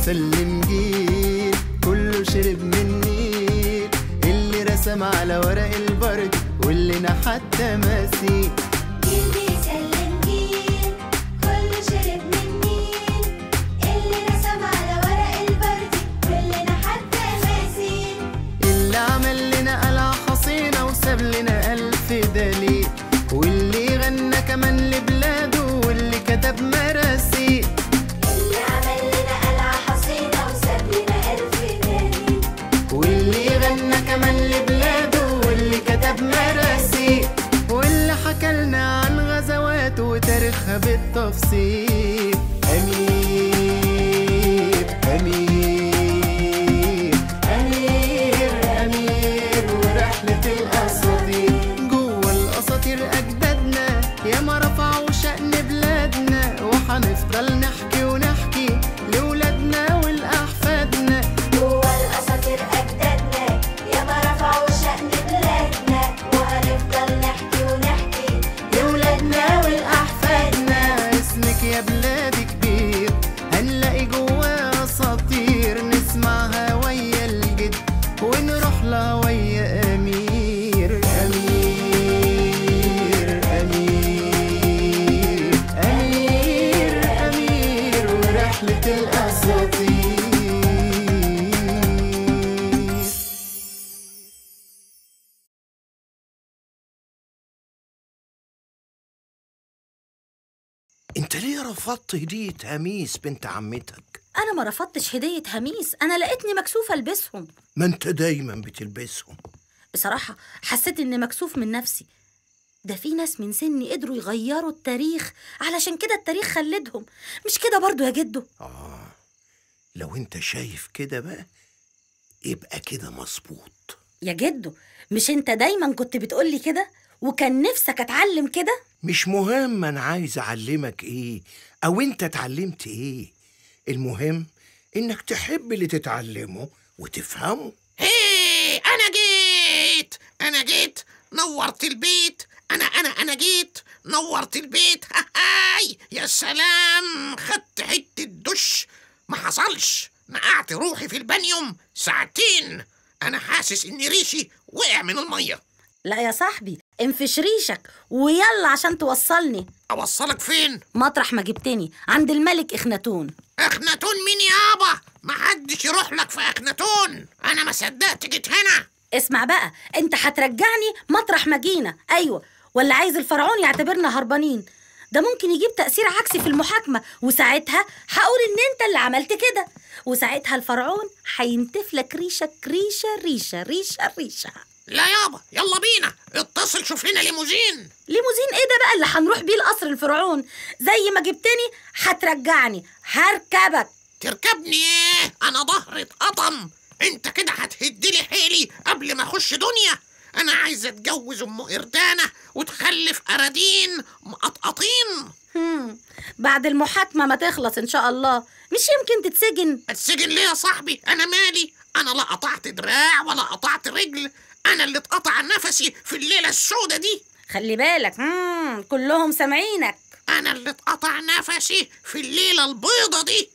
سلم جيل كله شرب من النيل اللي رسم على ورق البرد واللي نحت تماثيل جيل بيسلم جيل كله شرب من النيل اللي رسم على ورق البرد واللي نحت تماثيل اللي عمل لنا قلعة حصينة وساب لنا ألف دليل واللي غنى كمان لبلاده واللي كتب مراسيل اللي عمل لنا قلعة حصينة وساب لنا ألف دليل واللي غنى كمان لبلاده واللي كتب مراسيل واللي حكى لنا عن غزواته وتاريخها بالتفصيل أمير أمير أمير أمير ورحلة الأساطير جوه الأساطير أجدادنا ياما رفعوا شأن بلادنا وحنفضل نحكي ونحكي لولادنا ولأحفادنا جوه الأساطير أجدادنا ياما رفعوا شأن بلادنا وهنفضل نحكي ونحكي لولادنا ولأحفادنا اسمك يا بلادي كبير هنلاقي جواه أساطير نسمعها ويا الجد ونروح لها ويا أمير أمير أمير أمير أمير ورحلة الأساطير انت ليه رفضت هدية هميس بنت عمتك أنا ما رفضتش هدية هميس أنا لقيتني مكسوفة ألبسهم ما انت دايما بتلبسهم بصراحة حسيت إني مكسوف من نفسي ده في ناس من سني قدروا يغيروا التاريخ علشان كده التاريخ خلدهم مش كده برضو يا جدو اه لو انت شايف كده بقى يبقى كده مظبوط يا جدو مش انت دايما كنت بتقولي كده وكان نفسك اتعلم كده مش مهم انا عايز اعلمك ايه او انت اتعلمت ايه المهم انك تحب اللي تتعلمه وتفهمه هيه انا جيت انا جيت نورت البيت انا انا انا جيت نورت البيت هاي يا سلام خدت حته دش ما حصلش نقعت روحي في البانيوم ساعتين انا حاسس ان ريشي وقع من الميه لا يا صاحبي انفش ريشك ويلا عشان توصلني اوصلك فين مطرح ما جبتني عند الملك اخناتون اخناتون مين يابا ما حدش يروح لك في اخناتون انا ما صدقت جيت هنا اسمع بقى انت هترجعني مطرح ما جينا ايوه ولا عايز الفرعون يعتبرنا هربانين ده ممكن يجيب تأثير عكسي في المحاكمة وساعتها هقول إن أنت اللي عملت كده وساعتها الفرعون هينتف لك ريشة ريشة ريشة ريشة ريشة لا يابا يلا بينا اتصل شوف لنا ليموزين ليموزين ايه ده بقى اللي هنروح بيه القصر الفرعون زي ما جبتني هترجعني هركبك تركبني ايه انا ظهري اتقطم انت كده هتهدلي حيلي قبل ما اخش دنيا انا عايز اتجوز ام قردانه وتخلف اراضين مقطقطين هم. بعد المحاكمة ما تخلص إن شاء الله مش يمكن تتسجن اتسجن ليه يا صاحبي انا مالي انا لا قطعت دراع ولا قطعت رجل انا اللي اتقطع نفسي في الليله السودة دي خلي بالك مم. كلهم سامعينك انا اللي اتقطع نفسي في الليله البيضة دي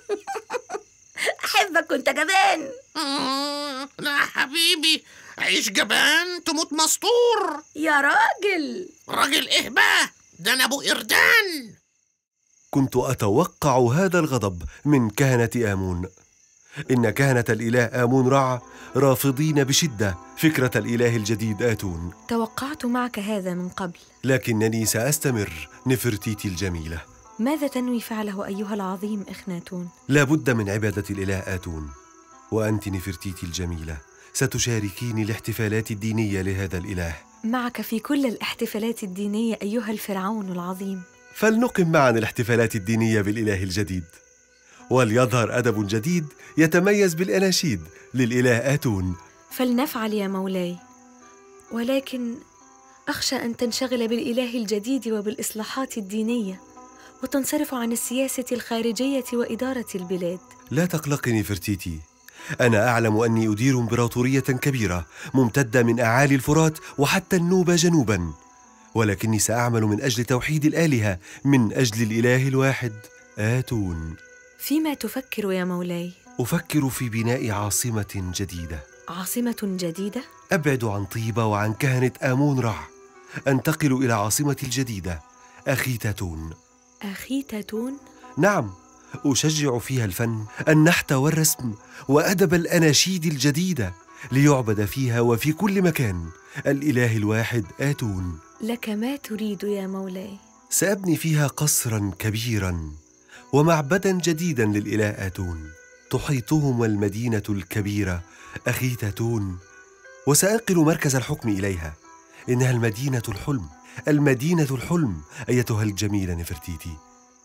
أحبك وأنت جبان مم، لا حبيبي عيش جبان تموت مسطور يا راجل راجل ايه بقى ده انا ابو قردان كنت اتوقع هذا الغضب من كهنه امون ان كهنه الاله امون رع رافضين بشده فكره الاله الجديد اتون توقعت معك هذا من قبل لكنني ساستمر نفرتيتي الجميله ماذا تنوي فعله أيها العظيم إخناتون؟ لا بد من عباده الاله اتون وانت نفرتيتي الجميله ستشاركيني الاحتفالات الدينيه لهذا الاله معك في كل الاحتفالات الدينية أيها الفرعون العظيم فلنقم معا الاحتفالات الدينيه بالاله الجديد وليظهر ادب جديد يتميز بالاناشيد للاله اتون فلنفعل يا مولاي ولكن أخشى أن تنشغل بالإله الجديد وبالإصلاحات الدينية وتنصرف عن السياسة الخارجية وإدارة البلاد لا تقلقي نفرتيتي أنا أعلم أني أدير إمبراطورية كبيرة ممتدة من أعالي الفرات وحتى النوبة جنوبا ولكني سأعمل من أجل توحيد الآلهة من أجل الإله الواحد آتون فيما تفكر يا مولاي أفكر في بناء عاصمة جديدة عاصمة جديدة؟ أبعد عن طيبة وعن كهنة آمون رع أنتقل إلى عاصمتي الجديدة أخيتاتون أخي تاتون؟ نعم أشجع فيها الفن النحت والرسم وأدب الأناشيد الجديدة ليعبد فيها وفي كل مكان الإله الواحد آتون لك ما تريد يا مولاي سأبني فيها قصرا كبيرا ومعبدا جديدا للإله آتون تحيطهم المدينة الكبيرة أخيتاتون وسأنقل مركز الحكم إليها إنها المدينة الحلم المدينة الحلم أيتها الجميلة نفرتيتي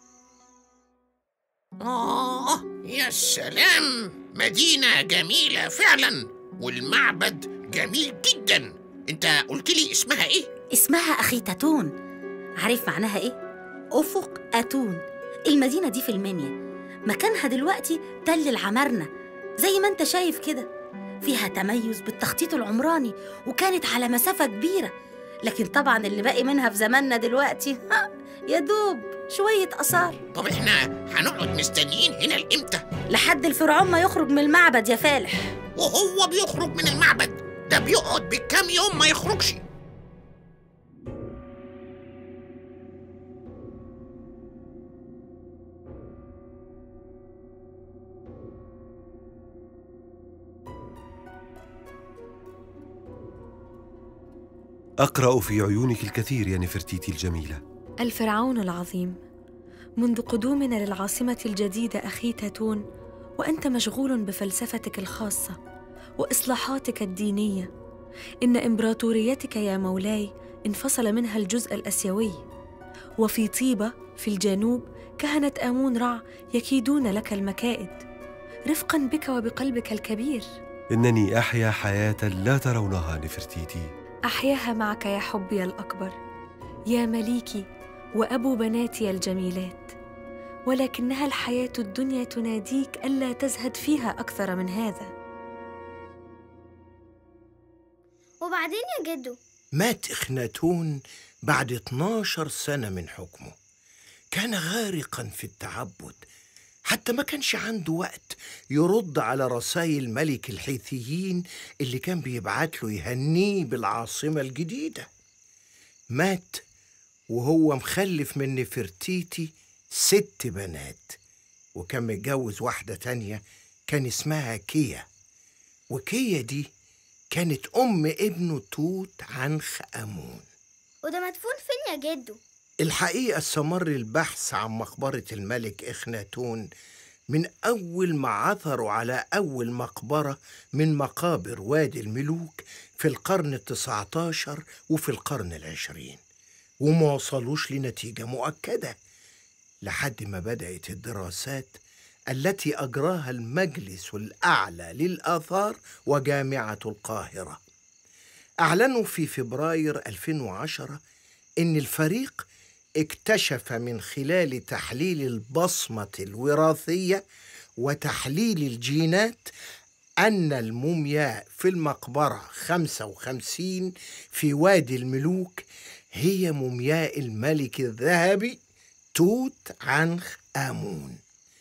آه يا سلام مدينة جميلة فعلا والمعبد جميل جدا انت قلت لي اسمها ايه؟ اسمها أخي تاتون عارف معناها إيه؟ أفق أتون المدينة دي في المنيا مكانها دلوقتي تل العمارنة زي ما انت شايف كده فيها تميز بالتخطيط العمراني وكانت على مسافة كبيرة لكن طبعا اللي باقي منها في زماننا دلوقتي ها يا دوب شوية آثار طب احنا هنقعد مستنيين هنا لامتى؟ لحد الفرعون ما يخرج من المعبد يا فالح وهو بيخرج من المعبد ده بيقعد بالكام يوم ما يخرجش أقرأ في عيونك الكثير يا نفرتيتي الجميلة الفرعون العظيم منذ قدومنا للعاصمة الجديدة أخي تاتون وأنت مشغول بفلسفتك الخاصة وإصلاحاتك الدينية إن إمبراطوريتك يا مولاي انفصل منها الجزء الأسيوي وفي طيبة في الجنوب كهنة آمون رع يكيدون لك المكائد رفقا بك وبقلبك الكبير إنني أحيا حياة لا ترونها نفرتيتي أحياها معك يا حبي الأكبر يا مليكي وأبو بناتي الجميلات ولكنها الحياة الدنيا تناديك ألا تزهد فيها أكثر من هذا وبعدين يا جدو مات إخناتون بعد 12 سنة من حكمه كان غارقا في التعبد حتى ما كانش عنده وقت يرد على رسائل ملك الحيثيين اللي كان بيبعت له يهنيه بالعاصمة الجديدة مات وهو مخلف من نفرتيتي ست بنات وكان متجوز واحدة تانية كان اسمها كيا وكيا دي كانت أم ابنه توت عنخ آمون وده مدفون فين يا جدو الحقيقة استمر البحث عن مقبرة الملك إخناتون من أول ما عثروا على أول مقبرة من مقابر وادي الملوك في القرن التسعة عشر وفي القرن العشرين وما وصلوش لنتيجة مؤكدة لحد ما بدأت الدراسات التي أجراها المجلس الأعلى للآثار وجامعة القاهرة أعلنوا في فبراير 2010 إن الفريق اكتشف من خلال تحليل البصمة الوراثية وتحليل الجينات أن المومياء في المقبرة 55 في وادي الملوك هي مومياء الملك الذهبي توت عنخ آمون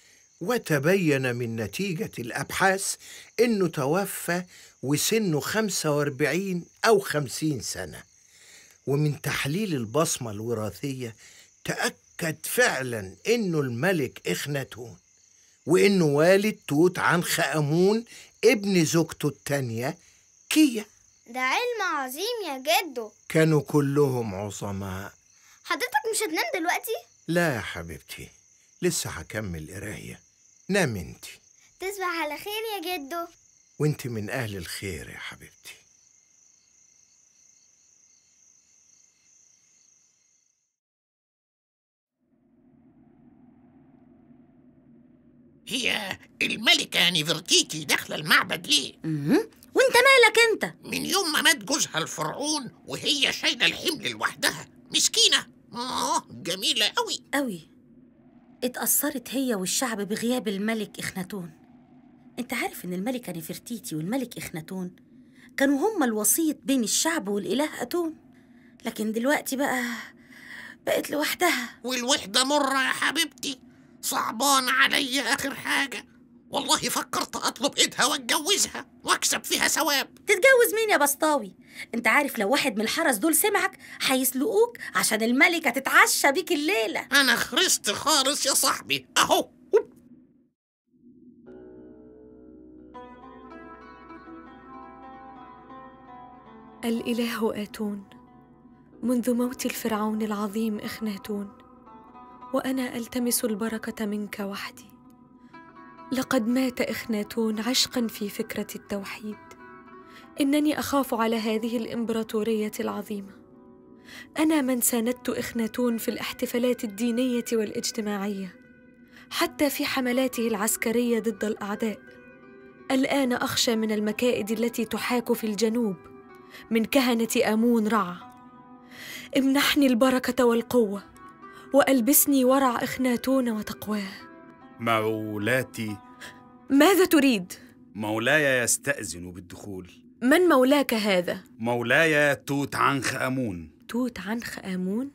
وتبين من نتيجة الأبحاث إنه توفى وسنه 45 أو 50 سنة ومن تحليل البصمة الوراثية تأكد فعلا إنه الملك إخناتون وإنه والد توت عنخ آمون ابن زوجته التانية كيا ده علم عظيم يا جدو كانوا كلهم عظماء حضرتك مش هتنام دلوقتي لا يا حبيبتي لسه هكمل قراية نام انتي تصبح على خير يا جدو وانت من أهل الخير يا حبيبتي هي الملكة نفرتيتي داخلة المعبد ليه؟ مهم. وانت مالك انت من يوم ما مات جوزها الفرعون وهي شايلة الحمل لوحدها مسكينة آه جميلة أوي قوي اتأثرت هي والشعب بغياب الملك إخناتون انت عارف ان الملكة نفرتيتي والملك إخناتون كانوا هما الوسيط بين الشعب والإله أتون لكن دلوقتي بقى بقت لوحدها والوحدة مرة يا حبيبتي صعبان عليا آخر حاجة والله فكرت أطلب إيدها وأتجوزها وأكسب فيها ثواب تتجوز مين يا بسطاوي انت عارف لو واحد من الحرس دول سمعك هيسلقوك عشان الملكة تتعشى بيك الليلة أنا خرست خالص يا صاحبي أهو الإله آتون منذ موت الفرعون العظيم إخناتون وأنا ألتمس البركة منك وحدي لقد مات إخناتون عشقا في فكرة التوحيد إنني أخاف على هذه الإمبراطورية العظيمة أنا من ساندت إخناتون في الاحتفالات الدينية والاجتماعية حتى في حملاته العسكرية ضد الأعداء الآن أخشى من المكائد التي تحاك في الجنوب من كهنة آمون رع امنحني البركة والقوة وألبسني ورع إخناتون وتقواه مولاتي ماذا تريد؟ مولاي يستأذن بالدخول من مولاك هذا؟ مولاي توت عنخ آمون توت عنخ آمون؟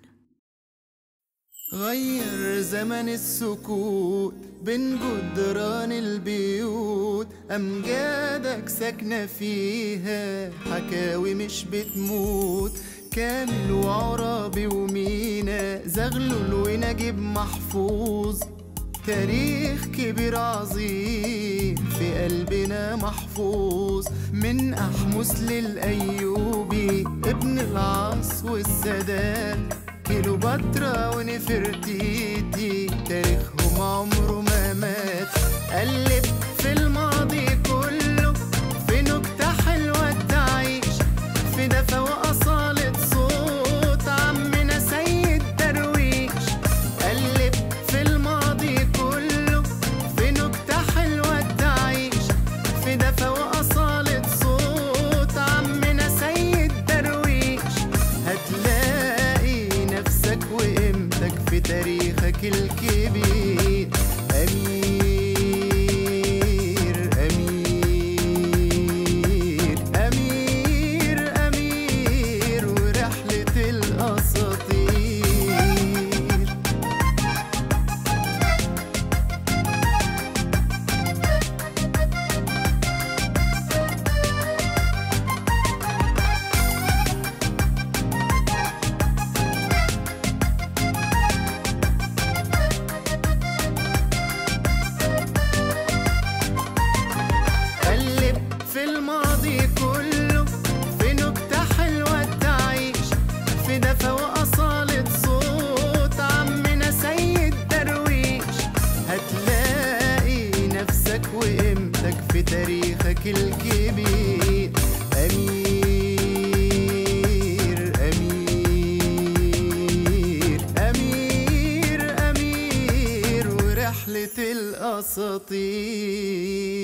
غير زمن السكوت بين جدران البيوت أمجادك ساكنة فيها حكاوي مش بتموت كامل وعرابي ومينا زغلول ونجيب محفوظ تاريخ كبير عظيم في قلبنا محفوظ من أحمس للأيوبي ابن العاص والسادات كيلوباترا ونفرتيتي تاريخهم عمره ما مات قلب في الماضي كله في نكتة حلوة تعيش في دفى وأصالة صوت عمنا سيد درويش قلب في الماضي كله في نكتة حلوة تعيش في دفى وأصالة صوت عمنا سيد درويش هتلاقي نفسك وقيمتك في تاريخك الكبير أمير أمير أمير أمير ورحلة الأساطير قلب في الماضي كله في نكتة حلوة تعيش في دفى وأصالة صوت عمنا سيد درويش هتلاقي نفسك وقيمتك في تاريخك الكبير أمير أمير أمير أمير ورحلة الأساطير